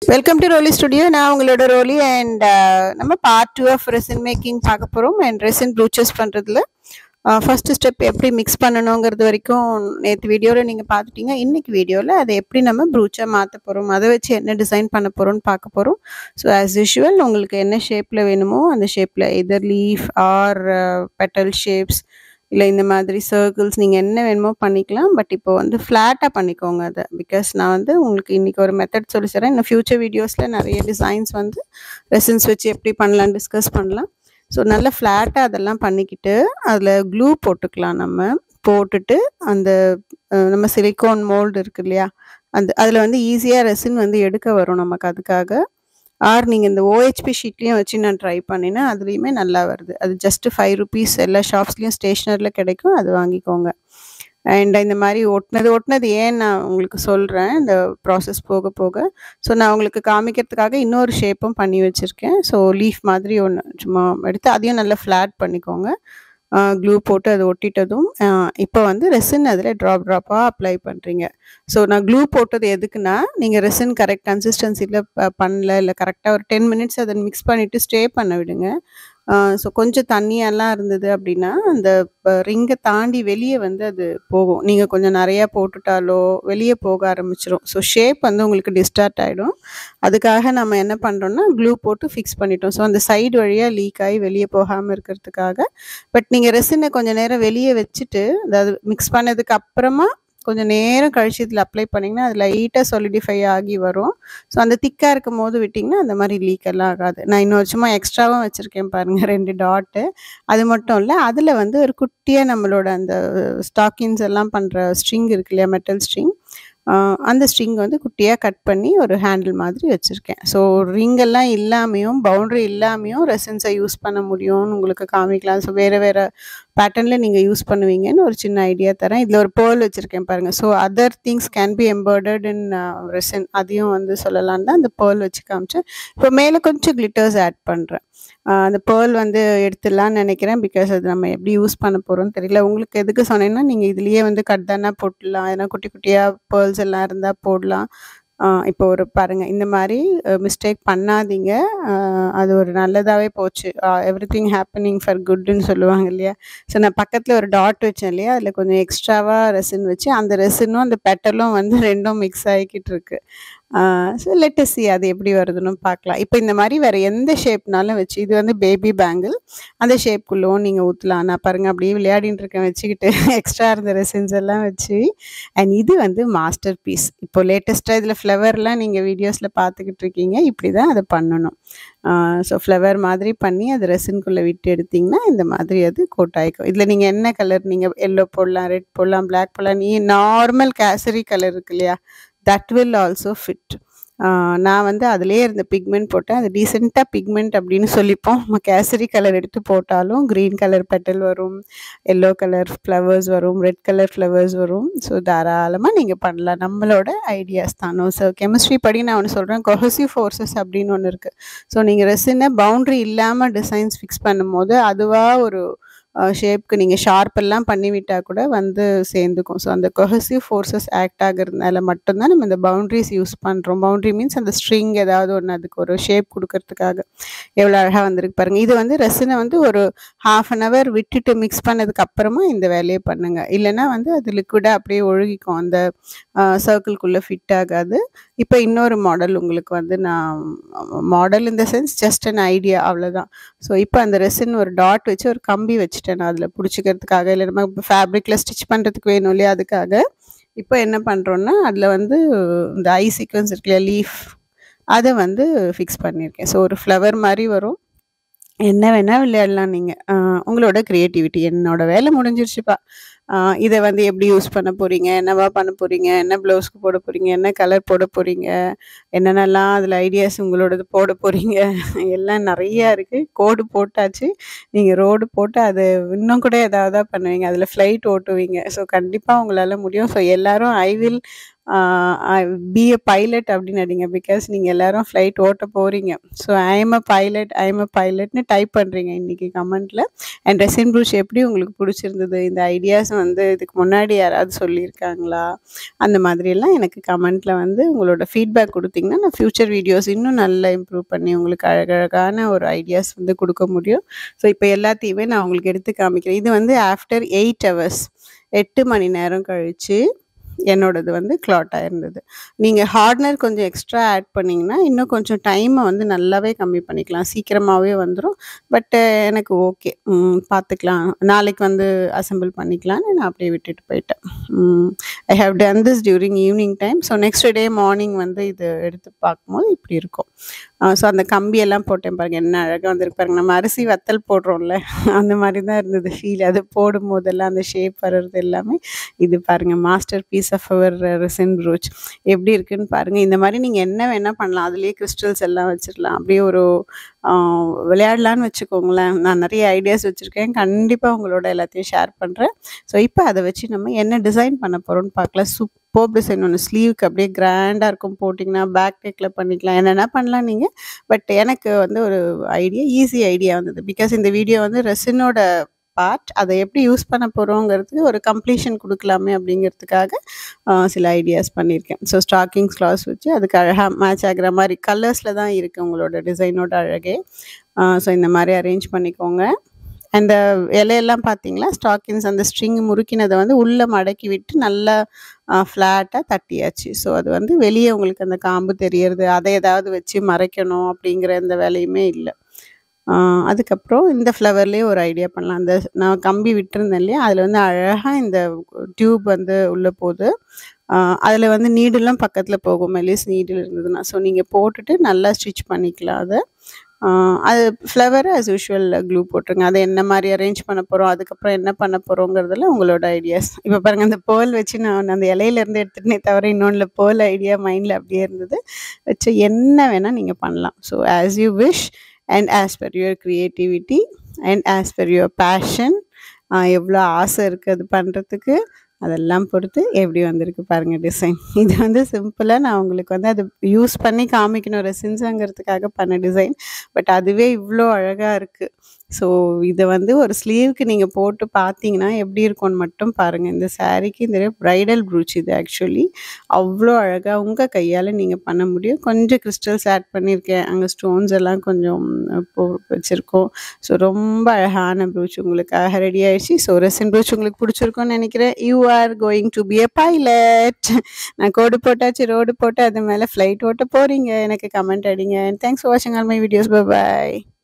welcome to ரோலி studio நான் உங்களோட Roli and நம்ம part two of resin making பார்க்க போகிறோம் அண்ட் ரெசின் ப்ளூச்சஸ் பண்ணுறதுல ஃபர்ஸ்ட் ஸ்டெப் எப்படி மிக்ஸ் பண்ணணுங்கிறது வரைக்கும் நேற்று வீடியோவில் நீங்கள் பார்த்துட்டீங்க இன்னைக்கு வீடியோவில் அதை எப்படி நம்ம ப்ரூச்சாக மாற்ற போகிறோம் அதை வச்சு என்ன டிசைன் பண்ண போகிறோம்னு பார்க்க போகிறோம் ஸோ ஆஸ் யூஷுவல் உங்களுக்கு என்ன ஷேப்பில் வேணுமோ அந்த ஷேப்பில் either leaf or petal shapes இல்லை இந்த மாதிரி சர்க்கிள்ஸ் நீங்கள் என்ன வேணுமோ பண்ணிக்கலாம் பட் இப்போ வந்து ஃப்ளாட்டாக பண்ணிக்கோங்க அதை பிகாஸ் நான் வந்து உங்களுக்கு இன்றைக்கி ஒரு மெத்தட் சொல்லி தரேன் இன்னும் ஃப்யூச்சர் வீடியோஸில் நிறைய டிசைன்ஸ் வந்து ரெசன்ஸ் வச்சு எப்படி பண்ணலாம் டிஸ்கஸ் பண்ணலாம் ஸோ நல்லா ஃப்ளாட்டாக அதெல்லாம் பண்ணிக்கிட்டு அதில் க்ளூ போட்டுக்கலாம் நம்ம போட்டுட்டு அந்த அஹ், நம்ம சிலிக்கான் மோல்டு இருக்கு இல்லையா அந்த அதில் வந்து ஈஸியாக ரெசின் வந்து எடுக்க வரும் நமக்கு அதுக்காக ஆர் நீங்கள் இந்த ஓஹெச்பி ஷீட்லேயும் வச்சு நான் ட்ரை பண்ணினேன் அதுலேயுமே நல்லா வருது அது ஜஸ்ட்டு ஃபைவ் ருபீஸ் எல்லா ஷாப்ஸ்லேயும் ஸ்டேஷ்னரியில் கிடைக்கும் அது வாங்கிக்கோங்க அண்ட் இந்த மாதிரி ஒட்டினது ஒட்டினது ஏன் நான் உங்களுக்கு சொல்கிறேன் இந்த ப்ராசஸ் போக போக ஸோ நான் உங்களுக்கு காமிக்கிறதுக்காக இன்னொரு ஷேப்பும் பண்ணி வச்சுருக்கேன் ஸோ லீஃப் மாதிரி ஒன்று சும்மா எடுத்து அதையும் நல்லா ஃப்ளாட் பண்ணிக்கோங்க க்ளூ போட்டு அது ஒட்டிட்டதும் இப்போ வந்து ரெசின் அதில் ட்ராப் ட்ராப்பாக அப்ளை பண்ணுறீங்க ஸோ நான் க்ளூ போட்டது எதுக்குன்னா நீங்கள் ரெசின் கரெக்ட் கன்சிஸ்டன்சியில் பண்ணல இல்லை கரெக்டாக ஒரு டென் மினிட்ஸ் அதை மிக்ஸ் பண்ணிவிட்டு ஸ்டே பண்ண விடுங்க ஸோ கொஞ்சம் தண்ணியெல்லாம் இருந்தது அப்படின்னா அந்த ரிங்கை தாண்டி வெளியே வந்து அது போகும் நீங்கள் கொஞ்சம் நிறையா போட்டுட்டாலோ வெளியே போக ஆரம்பிச்சிரும் ஸோ ஷேப் வந்து உங்களுக்கு டிஸ்டார்ட் ஆகிடும் அதுக்காக நம்ம என்ன பண்ணுறோம்னா க்ளூ போட்டு ஃபிக்ஸ் பண்ணிட்டோம் ஸோ அந்த சைடு வழியாக லீக் ஆகி வெளியே போகாமல் இருக்கிறதுக்காக பட் நீங்கள் ரெசினை கொஞ்சம் நேரம் வெளியே வச்சுட்டு அதாவது மிக்ஸ் பண்ணதுக்கு அப்புறமா கொஞ்சம் நேரம் கழிச்சு இதில் அப்ளை பண்ணிங்கன்னா அது லைட்டாக சாலிடிஃபை ஆகி வரும் ஸோ அந்த திக்காக இருக்கும் போது விட்டிங்கன்னா அந்த மாதிரி லீக் எல்லாம் ஆகாது நான் இன்னொரு சும்மா எக்ஸ்ட்ராவும் வச்சுருக்கேன் பாருங்கள் ரெண்டு டாட்டு அது மட்டும் இல்லை அதில் வந்து ஒரு குட்டியாக நம்மளோட அந்த ஸ்டாக்கின்ஸ் எல்லாம் பண்ணுற ஸ்ட்ரிங் இருக்கு இல்லையா மெட்டல் ஸ்ட்ரிங் அந்த ஸ்ட்ரிங் வந்து குட்டியாக கட் பண்ணி ஒரு ஹேண்டில் மாதிரி வச்சுருக்கேன் ஸோ ரிங்கெல்லாம் இல்லாமையும் பவுண்ட்ரி இல்லாமையும் ரெசன்ஸை யூஸ் பண்ண முடியும்னு உங்களுக்கு காமிக்கலாம் ஸோ வேறு வேறு பேட்டர்னில் நீங்கள் யூஸ் பண்ணுவீங்கன்னு ஒரு சின்ன ஐடியா தரேன் இதில் ஒரு பேர்ல் வச்சுருக்கேன் பாருங்கள் so other things can be embedded in resin அதையும் வந்து சொல்லலான்னு தான் அந்த பேர்ல் வச்சு காமிச்சேன் இப்போ மேலே கொஞ்சம் கிளிட்டர்ஸ் ஆட் பண்ணுறேன் அந்த பேர்ல் வந்து எடுத்துடலான்னு நினைக்கிறேன் பிகாஸ் அது நம்ம எப்படி யூஸ் பண்ண போகிறோம்னு தெரியல உங்களுக்கு எதுக்கு சொன்னேன்னா நீங்கள் இதுலேயே வந்து கட் தானே போட்டுடலாம் ஏன்னா குட்டி குட்டியாக பேர்ல்ஸ் எல்லாம் இருந்தால் போடலாம் இப்போ ஒரு பாருங்கள் இந்த மாதிரி மிஸ்டேக் பண்ணாதீங்க அது ஒரு நல்லதாகவே போச்சு எவ்ரி திங் ஹேப்பனிங் ஃபார் குட்னு சொல்லுவாங்க இல்லையா ஸோ நான் பக்கத்தில் ஒரு டாட் வச்சேன் இல்லையா அதில் கொஞ்சம் எக்ஸ்ட்ராவாக ரெசின் வச்சு அந்த ரெசினும் அந்த பெட்டலும் வந்து ரெண்டும் மிக்ஸ் ஆகிக்கிட்டு இருக்கு ஸோ லெட்டஸ் சி அது எப்படி வருதுன்னு பார்க்கலாம் இப்போ இந்த மாதிரி வேறு எந்த ஷேப்னாலும் வச்சு இது வந்து பேபி பேங்கிள் அந்த ஷேப்குள்ளவும் நீங்கள் ஊற்றலாம் நான் பாருங்கள் அப்படியே விளையாடின்னு இருக்கேன் வச்சுக்கிட்டு எக்ஸ்ட்ரா இருந்த ரெசின்ஸ் எல்லாம் வச்சு அண்ட் இது வந்து மாஸ்டர் பீஸ் இப்போ லேட்டஸ்ட்டாக இதில் ஃப்ளவர்லாம் நீங்கள் வீடியோஸில் பார்த்துக்கிட்டு இருக்கீங்க இப்படி தான் அதை பண்ணணும் ஸோ ஃப்ளவர் மாதிரி பண்ணி அது ரெசின்குள்ளே விட்டு எடுத்திங்கன்னா இந்த மாதிரி அது கோட் ஆகிக்கும் இதில் நீங்கள் என்ன கலர் நீங்கள் எல்லோ போடலாம் ரெட் போடலாம் பிளாக் போடலாம் நீ நார்மல் கேசரி கலர் இருக்கு இல்லையா தட் வில் ஆல்சோ ஃபிட் நான் வந்து அதிலே இருந்த பிக்மெண்ட் போட்டேன் அது டீசெண்டாக பிக்மெண்ட் அப்படின்னு சொல்லிப்போம் நம்ம கேசரி கலர் எடுத்து போட்டாலும் க்ரீன் கலர் பெட்டல் வரும் எல்லோ கலர் ஃப்ளவர்ஸ் வரும் ரெட் கலர் ஃப்ளவர்ஸ் வரும் ஸோ தாராளமாக நீங்கள் பண்ணலாம் நம்மளோட ஐடியாஸ் தானோ ஸோ கெமிஸ்ட்ரி படி நான் ஒன்று சொல்கிறேன் கொஹசிவ் ஃபோர்ஸஸ் அப்படின்னு ஒன்று இருக்குது ஸோ நீங்கள் ரெசினை பவுண்ட்ரி இல்லாமல் டிசைன்ஸ் ஃபிக்ஸ் பண்ணும்போது அதுவாக ஒரு ஷேப்க்கு நீங்கள் ஷார்ப்பெல்லாம் பண்ணிவிட்டால் கூட வந்து சேர்ந்துக்கும் ஸோ அந்த கொஹசிவ் ஃபோர்ஸஸ் ஆக்ட் ஆகிறதுனால மட்டும்தான் நம்ம இந்த பவுண்ட்ரிஸ் யூஸ் பண்ணுறோம் பவுண்ட்ரி மீன்ஸ் அந்த ஸ்ட்ரிங் ஏதாவது ஒன்று அதுக்கு ஒரு ஷேப் கொடுக்கறதுக்காக எவ்வளோ அழகாக வந்திருக்கு பாருங்கள் இது வந்து ரெசினை வந்து ஒரு ஹாஃப் அன் ஹவர் விட்டுட்டு மிக்ஸ் பண்ணதுக்கு அப்புறமா இந்த வேலையை பண்ணுங்கள் இல்லைன்னா வந்து அது லிக்விடாக அப்படியே ஒழுகிக்கும் அந்த சர்க்கிள்குள்ளே ஃபிட் ஆகாது இப்போ இன்னொரு மாடல் உங்களுக்கு வந்து நான் மாடல் இந்த சென்ஸ் ஜஸ்ட் அன் ஐடியா அவ்வளோதான் ஸோ இப்போ அந்த ரெசின் ஒரு டாட் வச்சு ஒரு கம்பி வச்சுட்டேன் நான் அதில் பிடிச்சிக்கிறதுக்காக இல்லை நம்ம ஃபேப்ரிக்கில் ஸ்டிச் பண்ணுறதுக்கு வேணும் இல்லையா அதுக்காக இப்போ என்ன பண்ணுறோன்னா அதில் வந்து இந்த ஐ சீக்வன்ஸ் இருக்கு இல்லையா லீஃப் அதை வந்து ஃபிக்ஸ் பண்ணியிருக்கேன் ஸோ ஒரு ஃப்ளவர் மாதிரி வரும் என்ன வேணால் விளையாடலாம் நீங்கள் உங்களோட க்ரியேட்டிவிட்டி என்னோட வேலை முடிஞ்சிருச்சுப்பா இதை வந்து எப்படி யூஸ் பண்ண போகிறீங்க என்னவா பண்ண போகிறீங்க என்ன ப்ளவுஸ்க்கு போட போகிறீங்க என்ன கலர் போட போகிறீங்க என்னென்னலாம் அதில் ஐடியாஸ் உங்களோடது போட போகிறீங்க எல்லாம் நிறையா இருக்குது கோடு போட்டாச்சு நீங்கள் ரோடு போட்டு அது இன்னும் கூட ஏதாவது பண்ணுவீங்க அதில் ஃப்ளைட் ஓட்டுவீங்க ஸோ கண்டிப்பாக உங்களால் முடியும் ஸோ எல்லோரும் I will be a pilot அப்படின்னு அடிங்க பிகாஸ் நீங்கள் எல்லாரும் ஃப்ளைட் ஓட்ட போகிறீங்க so I'm a pilot I'm a பைலட்னு டைப் பண்ணுறீங்க இன்றைக்கி கமெண்ட்டில் அண்ட் ரெசின் ப்ரூஷ் எப்படி உங்களுக்கு பிடிச்சிருந்தது இந்த ஐடியாஸ் வந்து இதுக்கு முன்னாடி யாராவது சொல்லியிருக்காங்களா அந்த மாதிரியெல்லாம் எனக்கு கமெண்ட்டில் வந்து உங்களோட ஃபீட்பேக் கொடுத்தீங்கன்னா நான் ஃப்யூச்சர் வீடியோஸ் இன்னும் நல்லா இம்ப்ரூவ் பண்ணி உங்களுக்கு அழகழகான ஒரு ஐடியாஸ் வந்து கொடுக்க முடியும் ஸோ இப்போ எல்லாத்தையுமே நான் உங்களுக்கு எடுத்து காமிக்கிறேன் இது வந்து ஆஃப்டர் எயிட் ஹவர்ஸ் எட்டு மணி நேரம் கழித்து என்னோடது வந்து கிளாட் ஆயிருந்தது நீங்கள் ஹார்ட்னர் கொஞ்சம் எக்ஸ்ட்ரா ஆட் பண்ணிங்கன்னா இன்னும் கொஞ்சம் டைமை வந்து நல்லாவே கம்மி பண்ணிக்கலாம் சீக்கிரமாகவே வந்துடும் பட்டு எனக்கு ஓகே பார்த்துக்கலாம் நாளைக்கு வந்து அசெம்பிள் பண்ணிக்கலான்னு நான் அப்படியே விட்டுட்டு போயிட்டேன் I have done this during evening time so next day morning வந்து இது எடுத்து பார்க்கும்போது இப்படி இருக்கும் ஸோ அந்த கம்பியெல்லாம் போட்டேன் பாருங்கள் என்ன அழகாக வந்திருக்கு பாருங்க நம்ம அரிசி வத்தல் போடுறோம்ல அந்த மாதிரி தான் இருந்தது ஃபீல் அது போடும் போதெல்லாம் அந்த ஷேப் வர்றது எல்லாமே இது பாருங்கள் masterpiece of our resin brooch எப்படி இருக்குன்னு பாருங்கள் இந்த மாதிரி நீங்கள் என்ன வேணால் பண்ணலாம் அதுலேயே கிறிஸ்டல்ஸ் எல்லாம் வச்சிடலாம் அப்படியே ஒரு விளையாடலான்னு வச்சுக்கோங்களேன் நான் நிறைய ஐடியாஸ் வச்சுருக்கேன் கண்டிப்பாக உங்களோட எல்லாத்தையும் ஷேர் பண்ணுறேன் ஸோ இப்போ அதை வச்சு நம்ம என்ன டிசைன் பண்ண போகிறோம்னு பார்க்கலாம் சூப்பர் டிசைன் ஒன்று ஸ்லீவுக்கு அப்படியே கிராண்டாக இருக்கும் போட்டிங்கன்னா பேக் டெக்கில் பண்ணிக்கலாம் என்னென்ன பண்ணலாம் நீங்கள் பட் எனக்கு வந்து ஒரு ஐடியா ஈஸி ஐடியா வந்தது பிகாஸ் இந்த வீடியோ வந்து ரெசினோட பார்ட் அதை எப்படி யூஸ் பண்ண போகிறோங்கிறதுக்கு ஒரு கம்ப்ளீஷன் கொடுக்கலாமே அப்படிங்கிறதுக்காக சில ஐடியாஸ் பண்ணியிருக்கேன் ஸோ ஸ்டாக்கிங்ஸ் கிளாஸ் வச்சு அதுக்கு அழகாக மேட்ச் ஆகிற மாதிரி கலர்ஸில் தான் இருக்குது உங்களோட டிசைனோட அழகே ஸோ இந்த மாதிரி அரேஞ்ச் பண்ணிக்கோங்க அந்த இலையெல்லாம் பார்த்தீங்களா ஸ்டாக்கிங்ஸ் அந்த ஸ்ட்ரிங் முறுக்கினதை வந்து உள்ளே மடக்கி விட்டு நல்லா ஃப்ளாட்டாக தட்டியாச்சு ஸோ அது வந்து வெளியே உங்களுக்கு அந்த காம்பு தெரியறது அதை ஏதாவது வச்சு மறைக்கணும் அப்படிங்கிற எந்த வேலையுமே இல்லை அதுக்கப்புறம் இந்த ஃப்ளவர்லேயே ஒரு ஐடியா பண்ணலாம் அந்த நான் கம்பி விட்டுருந்தேன் இல்லையா அதில் வந்து அழகாக இந்த டியூப் வந்து உள்ளே போகுது அதில் வந்து நீடெல்லாம் பக்கத்தில் போகும் மெலிஸ் நீடில் இருந்ததுன்னா ஸோ நீங்கள் போட்டுட்டு நல்லா ஸ்டிச் பண்ணிக்கலாம் அதை அது ஃப்ளவர் ஆஸ் யூஷுவல் க்ளூ போட்டுருங்க அதை என்ன மாதிரி அரேஞ்ச் பண்ண போகிறோம் அதுக்கப்புறம் என்ன பண்ண போகிறோங்கிறதுல உங்களோட ஐடியாஸ் இப்போ பாருங்கள் அந்த பேர்ல் வச்சு நான் அந்த இலையிலேருந்து எடுத்துகிட்டே தவிர இன்னொன்றில் பேர்ல் ஐடியா மைண்டில் அப்படியே இருந்தது வச்சு என்ன வேணால் நீங்கள் பண்ணலாம் so as you wish and as per your creativity and as per your passion எவ்வளோ ஆசை இருக்குது அது பண்ணுறதுக்கு அதெல்லாம் பொறுத்து எப்படி வந்திருக்கு பாருங்கள் டிசைன் இது வந்து சிம்பிளாக நான் உங்களுக்கு வந்து அது யூஸ் பண்ணி காமிக்கணும் ரெசின்ஸுங்கிறதுக்காக பண்ண டிசைன் பட் அதுவே இவ்வளோ அழகாக இருக்குது ஸோ இதை வந்து ஒரு ஸ்லீவுக்கு நீங்கள் போட்டு பார்த்தீங்கன்னா எப்படி இருக்கும்னு மட்டும் பாருங்கள் இந்த சாரீக்கு இந்த ப்ரைடல் ப்ரூச் இது ஆக்சுவலி அவ்வளோ அழகாக உங்கள் கையால் நீங்கள் பண்ண முடியும் கொஞ்சம் கிறிஸ்டல்ஸ் ஆட் பண்ணியிருக்கேன் அங்கே ஸ்டோன்ஸ் எல்லாம் கொஞ்சம் போ வச்சுருக்கோம் ஸோ ரொம்ப அழகான ப்ரூச் உங்களுக்காக ரெடி ஆயிடுச்சு ஸோ ரெசின் ப்ரூச் உங்களுக்கு பிடிச்சிருக்கும்னு நினைக்கிறேன் you are going to be a pilot நான் கோடு போட்டாச்சு ரோடு போட்டு அது மேலே ஃப்ளைட் ஓட்ட போகிறீங்க எனக்கு கமெண்ட் அடிங்க தேங்க்ஸ் ஃபார் வாட்சிங் ஆல் மை வீடியோஸ் பை